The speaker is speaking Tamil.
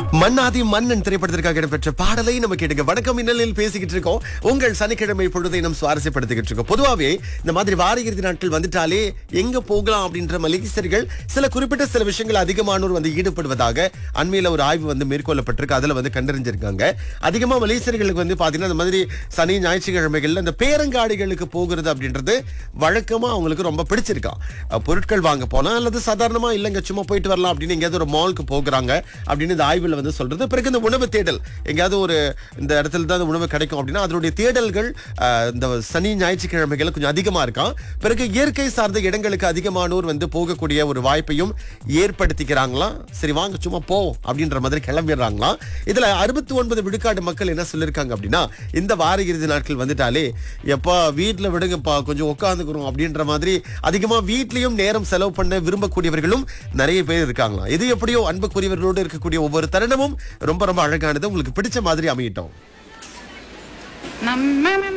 மன்னாதி மன்னன் திரைப்படத்திற்காக இடம்பெற்ற பாடலை நம்ம கேட்டுங்க வணக்கம் இன்னலில் பேசிக்கிட்டு இருக்கோம் உங்கள் சனிக்கிழமை பொழுதை நம்ம சுவாரஸ்யப்படுத்திக்கிட்டு இருக்கோம் பொதுவாகவே இந்த மாதிரி வார இறுதி நாட்கள் வந்துட்டாலே எங்க போகலாம் அப்படின்ற மலேசியர்கள் சில குறிப்பிட்ட சில விஷயங்கள் அதிகமானோர் வந்து ஈடுபடுவதாக அண்மையில ஒரு ஆய்வு வந்து மேற்கொள்ளப்பட்டிருக்கு அதுல வந்து கண்டறிஞ்சிருக்காங்க அதிகமா மலேசியர்களுக்கு வந்து பாத்தீங்கன்னா இந்த மாதிரி சனி ஞாயிற்றுக்கிழமைகள்ல இந்த பேரங்காடிகளுக்கு போகிறது அப்படின்றது வழக்கமா அவங்களுக்கு ரொம்ப பிடிச்சிருக்கான் அஹ் பொருட்கள் வாங்க போனா அல்லது சாதாரணமா இல்லைங்க சும்மா போயிட்டு வரலாம் அப்படின்னு எங்கேயாவது ஒரு மாலுக்கு போகிறாங்க அப்படின்னு இந்த ஆய்வுல வந்து சொல்றது பிறகு இந்த உணவு தேடல் எங்கேயாவது ஒரு இந்த இடத்துல தான் இந்த உணவு கிடைக்கும் அப்படின்னா அதனுடைய தேடல்கள் அஹ், இந்த சனி ஞாயிற்றுக்கிழமைகள் கொஞ்சம் அதிகமா இருக்கான் பிறகு இயற்கை சார்ந்த இடங்களுக்கு அதிகமானோர் வந்து போகக்கூடிய ஒரு வாய்ப்பையும் ஏற்படுத்திக்கிறாங்களாம் சரி வாங்க சும்மா போ அப்படின்ற மாதிரி கிளம்பிடுறாங்களாம் இதுல அறுபத்தி ஒன்பது விழுக்காடு மக்கள் என்ன சொல்லியிருக்காங்க அப்படின்னா இந்த வார இறுதி நாட்கள் வந்துட்டாலே எப்பா வீட்டுல விடுங்கப்பா கொஞ்சம் உட்காந்துக்கிறோம் அப்படின்ற மாதிரி அதிகமா வீட்லயும் நேரம் செலவு பண்ண விரும்பக்கூடியவர்களும் நிறைய பேர் இருக்காங்களாம் இது எப்படியோ அன்புக்குரியவர்களோடு இருக்கக்கூடிய ஒவ்வொரு தருணமும் ரொம்ப ரொம்ப அழகானது உங்களுக்கு பிடிச்ச மாதிரி அமையட்டும் நம்ம